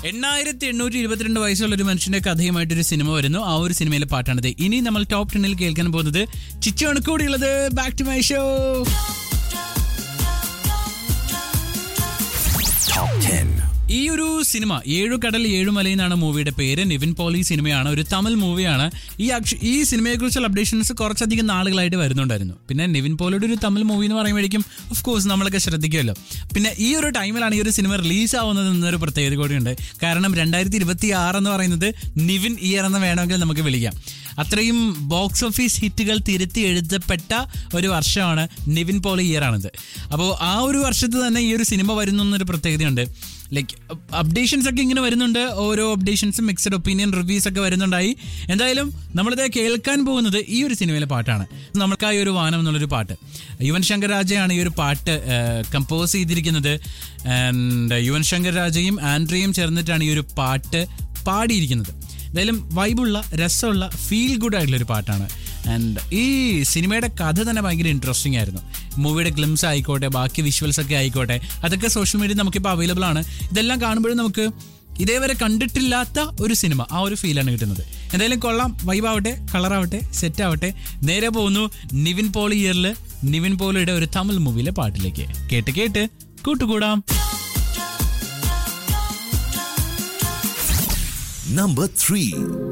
എണ്ണായിരത്തി എണ്ണൂറ്റി ഇരുപത്തിരണ്ട് വയസ്സുള്ള ഒരു മനുഷ്യന്റെ കഥയുമായിട്ട് ഒരു സിനിമ വരുന്നു ആ ഒരു സിനിമയിലെ പാട്ടാണിത് ഇനി നമ്മൾ ടോപ്പ് ടെന്നിൽ കേൾക്കാൻ പോകുന്നത് ചിച്ചാണ് കൂടിയുള്ളത് back to my show Top 10. ഈ ഒരു സിനിമ ഏഴു കടൽ ഏഴുമല എന്നാണ് മൂവിയുടെ പേര് നിവിൻ പോളി സിനിമയാണ് ഒരു തമിഴ് മൂവിയാണ് ഈ അക്ഷ- ഈ സിനിമയെക്കുറിച്ചുള്ള അപ്ഡേഷൻസ് കുറച്ചധികം നാളുകളായിട്ട് വരുന്നുണ്ടായിരുന്നു പിന്നെ നിവിൻ പോളിയുടെ ഒരു തമിഴ് മൂവി എന്ന് പറയുമ്പോഴേക്കും ഓഫ് കോഴ്സ് നമ്മളൊക്കെ ശ്രദ്ധിക്കുമല്ലോ പിന്നെ ഈ ഒരു ടൈമിലാണ് ഈ ഒരു സിനിമ റിലീസ് ആവുന്നത് എന്നൊരു പ്രത്യേകത കൂടിയുണ്ട് കാരണം രണ്ടായിരത്തി ഇരുപത്തി ആറ് എന്ന് പറയുന്നത് നിവിൻ ഇയർ എന്ന് വേണമെങ്കിൽ നമുക്ക് വിളിക്കാം അത്രയും ബോക്സ് ഓഫീസ് ഹിറ്റുകൾ തിരുത്തി എഴുതപ്പെട്ട ഒരു വർഷമാണ് നിവിൻ പോളി ഇയർ ആണിത് അപ്പോൾ ആ ഒരു വർഷത്ത് തന്നെ ഈ ഒരു സിനിമ വരുന്നു എന്നൊരു പ്രത്യേകതയുണ്ട് ലൈക്ക് അപ്ഡേഷൻസ് ഒക്കെ ഇങ്ങനെ വരുന്നുണ്ട് ഓരോ അപ്ഡേഷൻസും മിക്സഡ് ഒപ്പീനിയൻ റിവ്യൂസ് ഒക്കെ വരുന്നുണ്ടായി എന്തായാലും നമ്മളിത് കേൾക്കാൻ പോകുന്നത് ഈ ഒരു സിനിമയിലെ പാട്ടാണ് നമുക്കായി ഒരു വാനം എന്നുള്ളൊരു പാട്ട് യുവൻ ശങ്കർ രാജയാണ് ഈ ഒരു പാട്ട് കമ്പോസ് ചെയ്തിരിക്കുന്നത് ആൻഡ് യുവൻ ശങ്കർ രാജയും ആൻഡ്രയും ചേർന്നിട്ടാണ് ഈ ഒരു പാട്ട് പാടിയിരിക്കുന്നത് എന്തായാലും വൈബുള്ള രസമുള്ള ഫീൽ ഗുഡ് ആയിട്ടുള്ള ഒരു പാട്ടാണ് ആൻഡ് ഈ സിനിമയുടെ കഥ തന്നെ ഭയങ്കര ഇൻട്രസ്റ്റിംഗ് ആയിരുന്നു മൂവിയുടെ ഗ്ലിംസ് ആയിക്കോട്ടെ ബാക്കി വിഷ്വൽസ് ഒക്കെ ആയിക്കോട്ടെ അതൊക്കെ സോഷ്യൽ മീഡിയ നമുക്കിപ്പോൾ അവൈലബിൾ ആണ് ഇതെല്ലാം കാണുമ്പോഴും നമുക്ക് ഇതേവരെ കണ്ടിട്ടില്ലാത്ത ഒരു സിനിമ ആ ഒരു ഫീലാണ് കിട്ടുന്നത് എന്തായാലും കൊള്ളാം വൈബാവട്ടെ കളറാവട്ടെ സെറ്റ് ആവട്ടെ നേരെ പോകുന്നു നിവിൻ പോളി ഇയറിൽ നിവിൻ പോളിയുടെ ഒരു തമിഴ് മൂവിയിലെ പാട്ടിലേക്ക് കേട്ട് കേട്ട് കൂട്ടുകൂടാം Number 3.